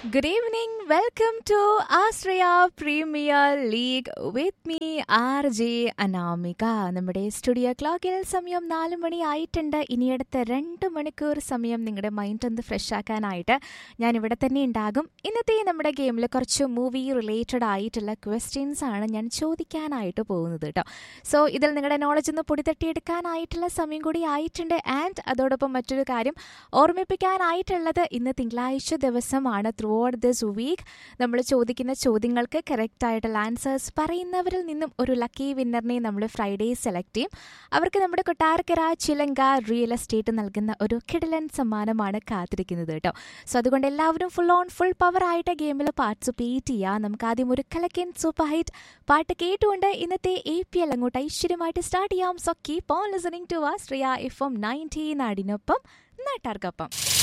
Good evening. Welcome to Australia Premier League with me, RJ Anamika നമ്മുടെ studio ക്ലോക്കിൽ സമയം നാല് മണി ആയിട്ടുണ്ട് ഇനി അടുത്ത രണ്ട് മണിക്കൂർ സമയം നിങ്ങളുടെ മൈൻഡ് ഒന്ന് ഫ്രഷ് ആക്കാനായിട്ട് ഞാൻ ഇവിടെ തന്നെ ഉണ്ടാകും ഇന്നത്തെ നമ്മുടെ ഗെയിമിൽ കുറച്ച് മൂവി റിലേറ്റഡ് ആയിട്ടുള്ള ക്വസ്റ്റ്യൻസ് ആണ് ഞാൻ ചോദിക്കാനായിട്ട് പോകുന്നത് കേട്ടോ സോ ഇതിൽ നിങ്ങളുടെ നോളജ് ഒന്ന് പൊടിതട്ടിയെടുക്കാനായിട്ടുള്ള സമയം കൂടി ആയിട്ടുണ്ട് ആൻഡ് അതോടൊപ്പം മറ്റൊരു കാര്യം ഓർമ്മിപ്പിക്കാനായിട്ടുള്ളത് ഇന്ന് തിങ്കളാഴ്ച ദിവസമാണ് ത്രൂ ഔട്ട് ദിസ് വീക്ക് നമ്മൾ ചോദിക്കുന്ന ചോദ്യങ്ങൾക്ക് കറക്റ്റ് ആയിട്ടുള്ള ആൻസേഴ്സ് പറയുന്നവരിൽ നിന്നും ഒരു ലക്കി വിന്നറിനെ നമ്മൾ ഫ്രൈഡേ സെലക്ട് ചെയ്യും അവർക്ക് നമ്മുടെ കൊട്ടാരക്കര ചിലങ്ക റിയൽ എസ്റ്റേറ്റ് നൽകുന്ന ഒരു കിടലൻ സമ്മാനമാണ് കാത്തിരിക്കുന്നത് കേട്ടോ സോ അതുകൊണ്ട് എല്ലാവരും ഫുൾ ഓൺ ഫുൾ പവർ ആയിട്ട് ഗെയിമിൽ പാർട്ടിസിപ്പേറ്റ് ചെയ്യാം നമുക്ക് ആദ്യം ഒരു കലക്കൻ സൂപ്പർ ഹൈറ്റ് പാട്ട് കേട്ടുകൊണ്ട് ഇന്നത്തെ എ പി എൽ അങ്ങോട്ട് ഐശ്വര്യമായിട്ട് സ്റ്റാർട്ട് ചെയ്യാം so keep on listening to Austria F M nineteen നാടിനൊപ്പം നാട്ടാർക്കൊപ്പം